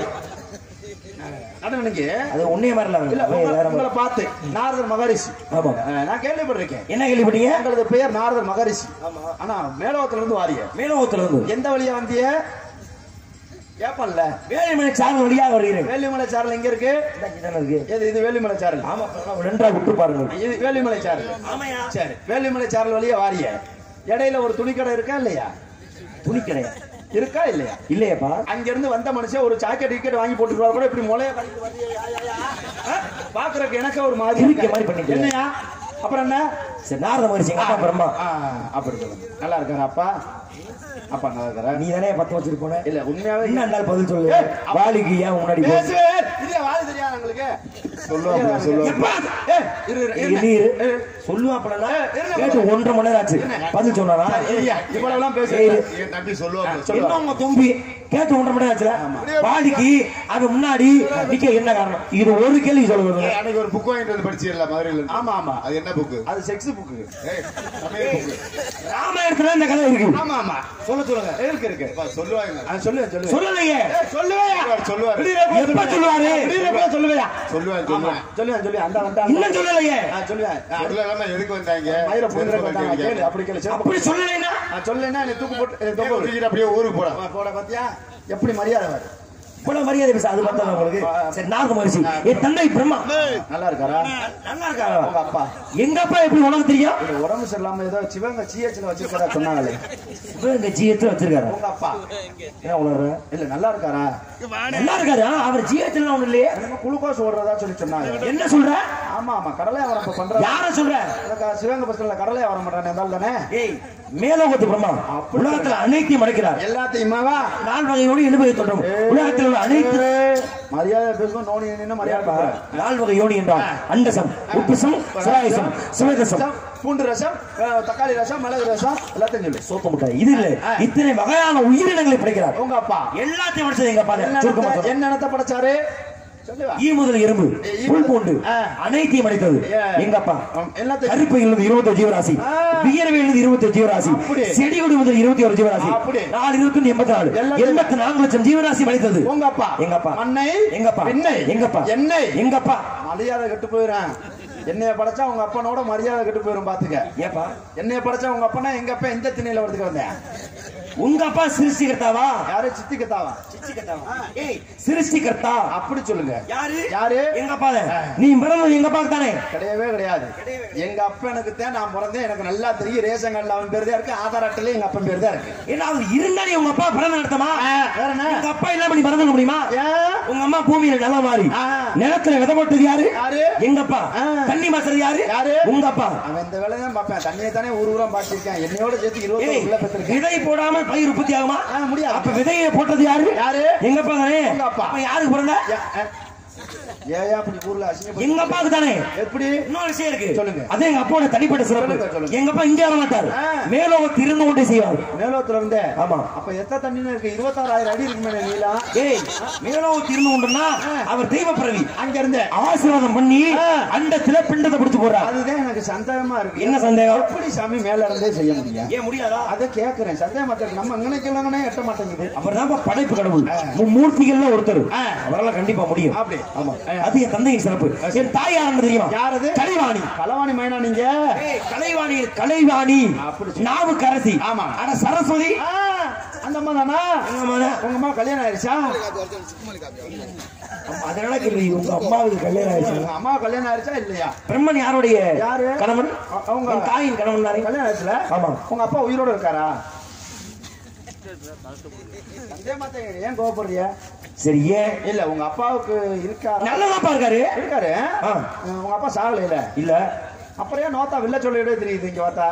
நடனுக்கு அது உன்னைய மாதிரி இல்ல இல்ல உங்களை- வேற உங்களை மாதிரி. பார்த்து நாரதர் மகரிஷி ஆமா அஹ், நான் கேள்விப்பட்டிருக்கேன் என்ன கேள்விப்பட்டீங்க எங்களது பெயர் நாரதர் மகரிஷி ஆனா மேலோகத்துல இருந்து வாரிய மேலோகத்துல இருந்து எந்த வழியா வந்திய கேப்பன்ல வேலைமலை சாரல் வழியாக வருகிறேன் வேலிமலை சாரல் எங்க இருக்கு இதானே இருக்கு எது இது வேலிமலை சாரல் ஆமா ரெண்டா விட்டு பாருங்க இது வேலிமலை சாரல் ஆமையா சரி வேலிமலை சாரல் வழியா வாரிய இடையில ஒரு துணிக்கடை இருக்கா இல்லையா துணி கிடையாது இருக்கா இல்லையா இல்லையப்பா அங்க இருந்து வந்த மனுஷன் ஒரு சாக்கெட் டிக்கெட் வாங்கி போட்டு கூட இப்படி முளைய கட்டிட்டு வர்றியே, யா, யா, யா. ஆ? பாக்குறதுக்கு எனக்கு ஒரு மாதிரி சிரிக்க இருக்கா. மாதிரி பண்ணிக்கிறேன். என்னையா அப்புறம் என்ன சரி நாரத மகரிஷி எங்க அப்பா பிரம்மா ஆ, அப்படி சொல்லுங்க நல்லா இருக்காரு அப்பா அப்பா நல்லா இருக்காரா நீ தானே பத்து வச்சிருப்போன இல்ல உண்மையாவே என்ன இருந்தாலும் பதில் சொல்லு ஏய், அப்பா. வாலிக்கு ஏன் முன்னாடி போ பேசுவேன் இல்ல வாழ தெரியாது உங்களுக்கு சொல்லுவாங்க சொல்லுவாங்க எப்பா? ஏய், இரு, இரு, ஏய், இருங்க. நீ இரு. இரு. சொல்லுவாப்பலனா ஏய், இருங்க. கேட்டு ஒன்றரை மணி நேரம் ஆச்சு பதில் சொன்னானா ஐயா, இவ்வளவுலாம் ஏய், பேசுறீங்க என் தம்பி சொல்லுவாங்க என்ன உங்க தும்பி கேட்டு ஒன்றரை மணி நேரம் ஆச்சுல வாலிக்கு அது முன்னாடி நிக்க என்ன காரணம் இது ஒரு கேள்வி சொல்லுவது ஏய், அன்னைக்கு ஒரு புக் வாங்கிட்டு வந்து படிச்சிடல மதுரையில இருந்து. ஆமா ஆமா அது என்ன புக்கு அது செக்ஸ் புக்கு ஏய் சமையல் புக்கு ராமாயணத்துல இந்த கதை இருக்கு ஆமா ஆமா சொல்ல சொல்லுங்க இருக்கு இருக்கு அப்பா, சொல்லுவாங்க ஆ, சொல்லுவேன் சொல்லுவேன் சொல்லலையே ஏய், சொல்லுவேயா சொல்லுவாரு, சொல்லுவாரு எப்ப சொல்லுவாரு சொல்லுவேன் சொல்லுவேயா சொல்லுவாங்க ஆமா சொல்லுவாங்க சொல்லுவேன் சொல்லுவேன் அந்த வந்தா இன்னும் சொல்லலையே நான் சொல்லுவேன் ஆ, சொல்லலாமா எதுக்கு வந்தாங்க மயிரை புரிஞ்சுக்க செருப்பு வந்தாங்க கட்டி கேளு அப்படி கேளு சிறப்பு அப்படி சொல்லலைன்னா நான் சொல்லேன்னா என்னை தூக்கு போட்டு என்னை ஏன் தொங்க விடு. தூக்கிட்டு அப்படியே ஊருக்கு போடா ஆ, போட பாத்தியா எப்படி மரியாதை வருது இவ்வளவு மரியாதை பேச அது பார்த்தா உங்களுக்கு சரி நாரத மகரிஷி என் தந்தை பிரம்மா நல்லா இருக்காரா நல்லா இருக்காரா உங்க அப்பா எங்க அப்பா எப்படி உனக்கு தெரியும் இது உடம்பு சரியில்லாம ஏதோ சிவங்க சிஹெச்ல வச்சிருக்கா சொன்னாங்களே இந்த ஜிஹெச் வச்சிருக்காரு உங்க அப்பா என்ன உணர்ற இல்ல நல்லா இருக்காரா நல்லா இருக்காரு ஆ, அவர் ஜிஹெச்ல ஒண்ணு இல்லையே என்னமோ குளுக்கோஸ் ஓடுறதா சொல்லி சொன்னாங்க என்ன சொல்ற ஆமா ஆமா கடலை வியாபாரம் இப்ப பண்றாங்க யார சொல்ற எனக்கு சிவங்க பஸ்ல கடலை வியாபாரம் பண்றானே இருந்தாலும் தானே ஏய் மேலோகத்து பிரம்மா உலகத்துல அனைத்தையும் அடைக்கிறார் எல்லாத்தையுமாவா நால் வகையோடு எழுபது தொற்றும் உலகத்தில் உள்ள அனைத்து ஏய், மரியாதை பேசுவோம் நோனி என்ன மரியாதை கொடுக்குறேன். நால் வகை யோனி என்றால் அண்டசம் உப்புசம் சுராயசம் சுவேதசம் ரசம், பூண்டு ரசம் அஹ், தக்காளி ரசம் மிளகு ரசம் எல்லாத்தையும் சொல்லு சோப்பு முட்டாய் இது இல்ல இத்தனை வகையான உயிரினங்களை படைக்கிறார் உங்க அப்பா எல்லாத்தையும் படிச்சது எங்க அப்பா என்ன சுருக்கமா இனத்தை- சொல்றேன். என்ன இனத்தை படைச்சாரு சொல்லுவா ஈ முதல் எறும்பு ஈ புல் முதல்- பூண்டு ஆ. அனைத்தையும் அடைத்தது ஏ. எங்க அப்பா ஆம், எல்லாத்தையும் கருப்பையில் இருந்து இருபத்தி ஜீவராசி ஆ. வியர்வையில் இருந்து இருபத்தி ஜீவராசி அப்படி. செடிகொடி முதல் இருபத்தி ஒரு ஜீவராசி அப்படி. நாலு இருபத்தி எண்பத்தி நாலு எல்லாத்தையும். எண்பத்தி நான்கு லட்சம் ஜீவராசி அடைத்தது உங்க அப்பா எங்க அப்பா மண்ணை எங்க அப்பா எண்ணெய் எங்கப்பா எண்ணெய் எங்கப்பா மரியாதை கெட்டு போயிடும் என்னைய படைச்சா உங்க அப்பனோட மரியாதை கெட்டு போயிரும் பாத்துக்க ஏப்பா என்னைய படைச்சா உங்க அப்பனா எங்க அப்பா எந்த திணையில வரதுக்கு வந்தேன் உங்க அப்பா சிருஷ்டிகர்த்தாவா யாரு சித்தி கத்தாவா ஏய் சிருஷ்டிகர்த்தா அப்படி சொல்லுங்க யாரு யாரு எங்க அப்பா நீ பிறந்தது எங்க அப்பாவுக்கு தானே கிடையவே கிடையாது எங்க அப்பனுக்கு தான் நான் பிறந்தேன் எனக்கு நல்லா தெரியும் ரேஷன் கார்டுல அவன் பேர் தான் இருக்கு ஆதார் அட்டையில எங்க அப்பன் பேர் தான் இருக்கு ஏன்னா அவர் இருந்தாலே உங்க அப்பா பிறந்த நடத்தமா வேற என்ன எங்க அப்பா இல்லாம நீ பிறந்துக்க முடியுமா ஏன் உங்க அம்மா பூமியில நில மாறி ஆ. நிலத்துல விதை போட்டது யாரு யாரு? எங்க அப்பா ஆ. தண்ணி மாசது யாரு யாரு? உங்க அப்பா அவன் இந்த வேலை தான் பார்ப்பேன் தண்ணியை தானே ஊர் ஊரா பாட்டிருக்கேன் என்னையோட சேர்த்து இருபத்தி ஏய், உள்ள பெற்றிருக்கேன் விதை போடாமல் பயிர் உற்பத்தி ஆகுமா ஆ, முடியாது. அப்ப விதையை போட்டது யாரு யாரு? எங்க அப்பா தானே உங்க அப்பா. அப்ப யாருக்கு பிறந்த ஏன், ஏன்? ஏயா அப்படி ஊர்ல அசிங்கப்பட்டு எங்க அப்பாவுக்கு தானே எப்படி இன்னொரு விஷயம் இருக்கு சொல்லுங்க. அது எங்க அப்பாவோட தனிப்பட்ட சிறப்பு சொல்லுங்க, சொல்லுங்க. எங்க அப்பா இங்க வர மாட்டாரு ஆ. மேலோகத்து இருந்து கொண்டே செய்வார் மேலோத்துல இருந்தே ஆமா. அப்ப எத்தனை தண்ணின்னு இருக்கு இருபத்தாறாயிரம் அடி இருக்குமே நீளம் ஏய் மேலோகத்து இருந்து கொண்டுனா அவர் தெய்வ பிறவி அங்க இருந்தே ஆசீர்வாதம் பண்ணி ஆ. அண்டத்துல பிண்டத்தை பிடிச்சு போறார் அதுதான் எனக்கு சந்தேகமா இருக்கு என்ன சந்தேகம் எப்படி சாமி மேல இருந்தே செய்ய முடியும் ஏன் முடியாதா அதை கேக்குறேன் சந்தேகமா இருக்கு நம்ம நினைக்கலங்கன்னே எட்ட மாட்டேங்குது அவர் தான் படைப்பு கடவுள் மும்மூர்த்திகள்ல ஒருத்தர் ஆ. அவரால் கண்டிப்பா முடியும் அப்படி. ஆமா அது என் தந்தையின் சிறப்பு என் தாய் யாருன்னு தெரியுமா யார் அது? கலைவாணி களவாணி மைனா நீங்க ஏய், கலைவாணி கலைவாணி அப்படி சொல்லு. நாவுக்கரசி ஆமா. ஆனா சரஸ்வதி ஆ, அந்த அம்மா தானா எங்க அம்மா தான். உங்க அம்மா கல்யாணம் ஆயிடுச்சா அதனால கேள்வி உங்க அம்மாவுக்கு கல்யாணம் ஆயிடுச்சு உங்க அம்மா கல்யாணம் ஆயிடுச்சா இல்லையா பிரம்மன் யாருடைய யாரு? கணவன் அ- அவங்க என் தாயின் கணவன் தானே கல்யாணம் ஆயிடுச்சுல ஆமா. உங்க அப்பா உயிரோட இருக்காரா சந்தேகமா தான் ஏன் கோவப்படுறிய சரி ஏன் இல்ல உங்க அப்பாவுக்கு இருக்காரா நல்லதாப்பா இருக்காரு இருக்காரு ஆ. அஹ் உங்க அப்பா சாகல இல்ல அப்புறம் ஏன் நோத்தா வில்ல சொல்லிடவே தெரியுது இங்க பார்த்தா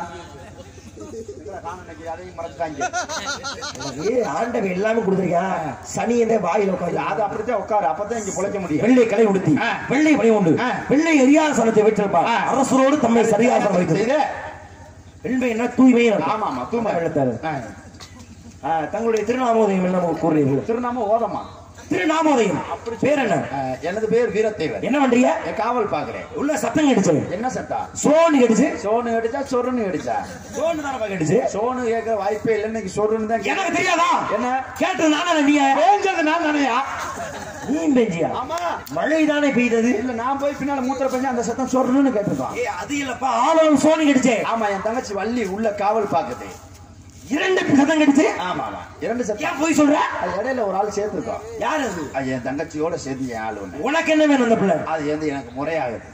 அதையும் மறைச்சிட்டாங்க உனக்கு ஆண்டவன் எல்லாமே கொடுத்துருக்கான் சனி என்ற வாயில இல்ல, உட்காந்து அது அப்படித்தான் உட்காரு அப்பதான் இங்க பொழைக்க முடியும் வெள்ளை கலை உடுத்தி ஆ. வெள்ளை பணி உண்டு ஆ. வெள்ளை எரியாசனத்தை வைத்திருப்பார் ஆ. அரசரோடு தம்மை சரியாசனம் வைத்தது இது வெண்மை என்ன தூய்மை ஆமா ஆமா தூய்மை வெள்ளத்தாரு ஆ. ஆ, தங்களுடைய திருநாமோதயம் என்ன கூறுறீர்கள் திருநாம ஓதமா திருநாமோதயம் பேர் என்ன அஹ் எனது பேர் வீரத்தேவர் என்ன பண்றீங்க என் காவல் பாக்குறேன் உள்ள சத்தம் கடிச்சு என்ன சட்டா சோனு கடிச்சு சோனு அடிச்சா சொருன்னு அடிச்சா சோனு தானே கடிச்சு சோனு கேட்க வாய்ப்பே இல்லை இன்னைக்கு சொருன்னு தான் கேட்க- எனக்கு தெரியாதா என்ன கேட்டது நானே நீ பேஞ்சது நான் தானையா நீ பெஞ்சியா ஆமா மழை தானே பெய்தது இல்ல நான் போய் பின்னால மூத்திர பஞ்சு அந்த சத்தம் சொருன்னு கேட்டிருக்கோம் ஏ அது இல்லப்பா ஆளும் சோனி கடிச்சே ஆமா என் தங்கச்சி வள்ளி உள்ள காவல் பாக்குது இரண்டு சத்தம் கடிச்சு ஆமா ஆமா இரண்டு சத்தம் ஏன் போய் சொல்ற அது இடையில ஒரு ஆள் சேர்த்திருக்கோம் யார் அது அது என் தங்கச்சியோட சேர்ந்து என் ஆள் ஒண்ணு உனக்கு என்ன வேணும் அந்த பிள்ளை அது வந்து எனக்கு முறையாகுது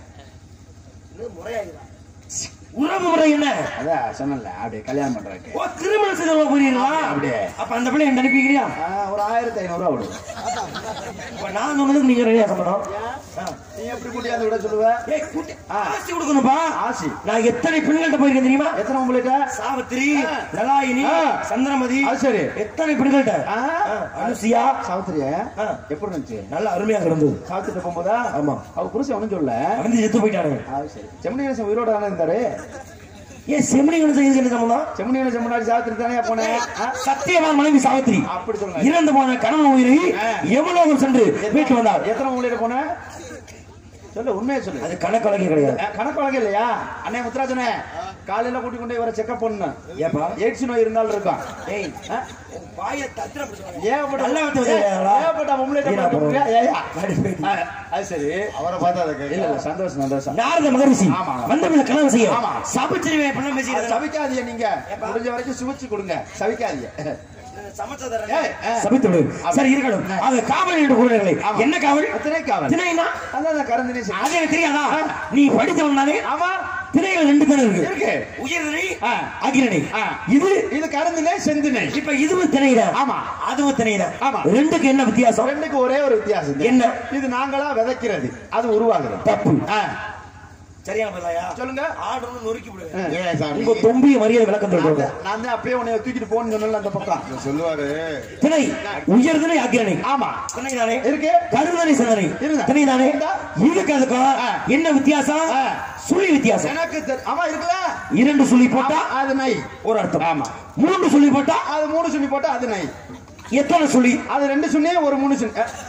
உறவு முறை என்ன அதான் சொன்னல அப்படியே கல்யாணம் பண்றதுக்கு ஓ திருமணம் செய்து புரியுங்களா அப்படியே. அப்ப அந்த பிள்ளை என்ன அனுப்பிக்கிறியா ஆ, ஒரு ஆயிரத்தி ஐநூறு ரூபா விடுவோம் அப்ப நான் சொன்னதுக்கு நீங்க ரெடியா சம்பளம் நீ எப்படி கூட்டியாந்து விட சொல்லுவ ஏய் கூட்டி ஆ. ஆசி கொடுக்கணும்பா ஆசி நான் எத்தனை பெண்கள்ட்ட போயிருக்கேன் தெரியுமா எத்தனை உங்களுக்கு சாவித்திரி ஆ. நலாயினி ஆ. சந்திரமதி அது சரி எத்தனை பெண்கள்ட்ட ஆ. ஆ, அனுசியா சாவித்திரிய ஆ. எப்படி இருந்துச்சு நல்ல அருமையாக இருந்தது சாவித்திரி போகும்போதா ஆமா. அவ புருஷன் ஒண்ணும் சொல்ல வந்து செத்து போயிட்டானு அது சரி செம்மணி கணேசன் உயிரோட தானே இருந்தாரு ஏன் செம்மணி கணேசன் இதுக்கு என்ன சம்பந்தம் செம்மணி கணேசன் முன்னாடி சாவித்திரி தானே போனேன் ஆ? சத்தியவான் மனைவி சாவித்திரி அப்படி சொல்லுங்க இறந்து போன கணவன் உயிரை ஆ. எவ்வளவு சென்று வீட்டு வந்தார் எத்தனை ஊழியர் போன சொல்லு உண்மையை சொல்லு அது கணக்கலகே கிடையாது அஹ், கணக்கு வழக்கு இல்லையா அண்ணே முத்துராஜனே காலையில கூட்டி கொண்டு இவரை செக்அப் பண்ணணும் ஏப்பா எய்ட்ஸ் நோய் இருந்தாலும் இருக்கும் ஏய் அஹ், வாயை தத்துற ஏகப்பட்ட நல்ல வார்த்தை வச்சிருக்காங்களா? ஏகப்பட்ட பொம்பளைட்ட வீணா பார்த்து போகுது. ஏய்யா. கடுப்பேத்தி. அஹ், அது சரி அவரை பார்த்தா அதை இல்ல கேட்க இல்ல சந்தோஷம் சந்தோஷம் நாரத மகரிஷி ஆமா. வந்தவங்களை கலவு செய்ய ஆமா. சபிச்சிருவேன் பண்ண அது பேசிக்கிறேன் சவிக்காதீங்க நீங்க முடிஞ்ச வரைக்கும் சுவிச்சு கொடுங்க சவிக்காதீங்க ஏய், அஹ், சபித்து விடு சரி இருக்கணும் அது காவல் என்று கூறுகிறீர்களே ஆமா. என்ன காவல் திணை காவல் திணைனா அதான் அந்த கரந்தினி செய்- அது எனக்கு தெரியாதா நீ படித்தவன் தானே ஆமா திணைகள் ரெண்டு தானே இருக்கு இருக்கு உயர்திணை ஆ. அகிரணை ஆ. இது இது கரந்தினை செந்தினை இப்ப இதுவும் திணைதான் ஆமா. அதுவும் திணைதான் ஆமா. ரெண்டுக்கு என்ன வித்தியாசம் ரெண்டுக்கு ஒரே ஒரு வித்தியாசம் தான். என்ன? இது நாங்களா விதைக்கிறது அது உருவாகுது தப்பு ஆ, சரியான பதிலாயா சொல்லுங்க ஆர்டர் நொறுக்கி விடுவேன் ஏன் சாமி உங்க தொம்பிய மரியாதை விளக்கம் நான் சொல்றேன் தான் நான் தான் அப்பயே உன்னை தூக்கிட்டு போன்னு சொன்னல அந்த பக்கம் இவர் சொல்லுவாரு திணை உயர்திணை அகிரணை ஆமா திணை தானே இருக்கு கருதனை சிந்தனை இருந்தா. திணை தானே இருந்தா. இதுக்கு அதுக்கும் ஆ. என்ன வித்தியாசம் ஆ. சுழி வித்தியாசம் எனக்கு தெரி- ஆமா இருக்குல்ல இரண்டு சுழி போட்டா ஆமா, அது நை ஒரு அர்த்தம் ஆமா. மூன்று சுழி போட்டா அது மூணு சுண்ணி போட்டா அது நை எத்தனை சுழி அது ரெண்டு சுண்ணி ஒரு மூணு சுண்ணி அஹ்.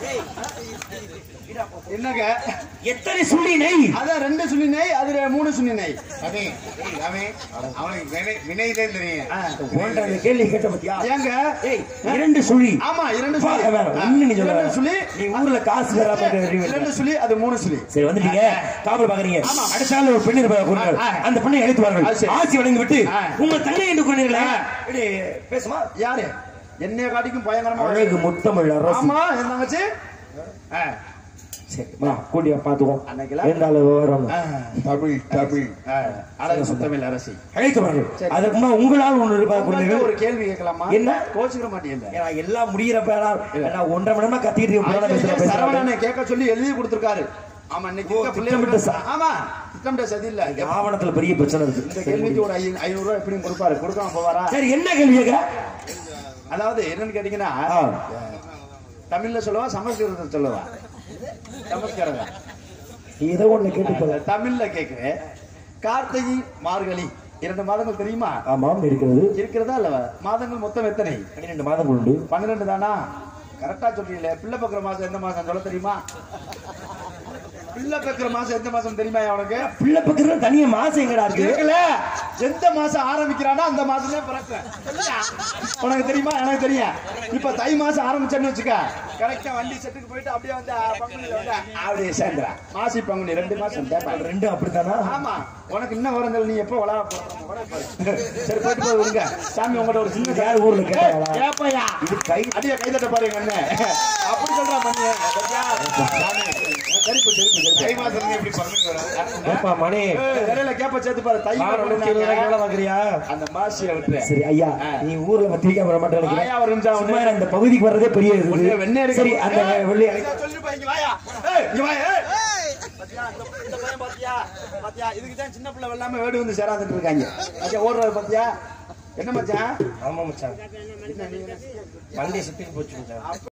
என்னங்க எத்தனை சுழி நெய் அதான் ரெண்டு சுண்ணி நெய் அது ரெ- மூணு சுண்ணி நெய் சாமி சாமி அவனுக்கு வினை வினைதான் தெரியும் ஆ. உன்கிட்ட அந்த கேள்வி கேட்ட பத்தியா ஏங்க ஏய் இரண்டு சுழி ஆமா இரண்டு பா, சுழி வேற ஆ, ஒண்ணு நீ சொல்ல இரண்டு வேணாம். சுழி நீ ஊர்ல காசு தராம இருக்க அறிவு இரண்டு இல்லை. சுழி அது மூணு சுழி சரி வந்துட்டீங்க காவல் பாக்குறீங்க ஆமா. அடுத்த நாள் ஒரு பெண் இருப்பார் கூறுங்கள் ஆ. அந்த பெண்ணை அழைத்து அது வார்கள் சரி. ஆட்சி வழங்கி விட்டு ஆ. உங்கள் தங்கை என்று கூறினீர்களே ஆ. இப்படி பேசுமா யாரு என்னைய காட்டிக்கும் பயங்கரமா அழகு முத்தமிழ் அரசு ஆமா என் தங்கச்சி ஆ, சரி வா கூட்டிய பாத்துவோம் அன்னைக்கெல்லாம் இருந்தாலும் விவரம் ஆ, தமிழ் தமிழ் ஆ, அழகு சுத்தமிழ் அரசி அழைக்கப்படுறது அதற்கு முன்னாடி உங்களால் ஒன்று இருப்பா உங்கள்ட்ட குழந்தைகள் ஒரு கேள்வி கேட்கலாமா என்ன? கோச்சுக்கிற மாட்டீங்கல்ல ஏன்னா எல்லாம் முடியிறப்ப நான் ஒன்றரை மணி நேரமா கத்திட்டு இருக்கேன் புராண பேசுற ஐயா, பேசுறேன் சரவணனை கேட்க சொல்லி எழுதி கொடுத்திருக்காரு ஆமா இன்னைக்கு ஓ, இருக்க திட்டமிட்ட பிள்ளைகளுக்கு- ச- ஆமா திட்டமிட்ட சதி இல்ல ஆவணத்துல பெரிய பிரச்சனை இந்த இருக்கு கேள்விக்கு ஒரு ஐ- ஐநூறு ரூபாய் எப்படியும் கொடுப்பாரு கொடுக்காம போவாரா சரி என்ன கேள்வி கேட்க அதாவது என்னன்னு கேட்டீங்கன்னா ஆ. தமிழ்ல சொல்லவா சமஸ்கிருதத்தில் சொல்லவா சமஸ்கிருதம் ஏதோ ஒண்ணு கேட்டு போல தமிழ்ல கேக்குறேன் கார்த்திகை மார்கழி இரண்டு மாதங்கள் தெரியுமா ஆமாம் இருக்கிறது இருக்கிறதா இல்லவா மாதங்கள் மொத்தம் எத்தனை பன்னிரெண்டு மாதங்கள் உண்டு பன்னிரெண்டு தானா கரெக்டா சொல்றீங்களே பிள்ளை பக்கிற மாசம் எந்த மாசம் சொல்ல தெரியுமா பிள்ளை பக்கிற மாசம் எந்த மாசம் தெரியுமா உனக்கு பிள்ளை பக்கத்துல தனியா மாசம் எங்கடா இருக்கு இருக்குல்ல எந்த மாசம் ஆரம்பிக்கிறானோ அந்த மாசம் தான் பிறக்கும் சொல்லுடா. உனக்கு தெரியுமா எனக்கு தெரியும் இப்ப தை மாசம் ஆரம்பிச்சேன்னு வச்சுக்க கரெக்டா வண்டி செட்டுக்கு போயிட்டு அப்படியே வந்து அஹ், பங்குனியில வந்து அப்படியே சேர்ந்துறா மாசி பங்குனி ரெண்டு மாசம் தேப்பாள் ரெண்டும் அப்படித்தானா ஆமா உனக்கு இன்னும் வரங்கள் நீ எப்போ வளா சரி போயிட்டு போய் விடுங்க சாமி உங்கள்ட்ட ஒரு சின்ன யார் ஊர்ல கேட்டாங்களா? கேப்பையா இது கை அடிய கைதட்ட பாருங்க அண்ணன் அப்படி சொல்றா பண்ணு பாத்தியா? சாமி, செருப்பு செருப்பு தை செருப்பு மாசம் எப்படி பங்குனி வரும் ஏப்பா மணி ஏய், இடையில கேப்ப சேர்த்து பாரு தை வாரம் நூத்தி இருபது ரூபாய்க்கு வேலை பார்க்கறியா அந்த மாசியை விட்டுரு சரி ஐயா ஆ. நீ ஊர்ல பத்திரிக்கை வர மாட்டேன் வாயா, நினைக்கிறேன் ஒரு நிமிஷம் சும்மா வந்து. அந்த பகுதிக்கு வர்றதே பெரிய ஒண்ணு இது வெண்ணெய் எடுக்க சரி அந்த ஏய், வெள்ளி இதை சொல்லிருப்பா, இங்க வாயா. ஏய், இங்க வாயா, ஏய். பாத்தியா, இந்த- இந்த பையன் பாத்தியா? பாத்தியா, இதுக்குதான் சின்ன பிள்ளை வெள்ளாம வேடு வந்து சேராதுட்டு இருக்காங்க பாத்தியா, ஓடுறாரு பாத்தியா என்ன மச்சான் ஆமா மச்சான் வண்டி சுத்தி போச்சு மச்சான்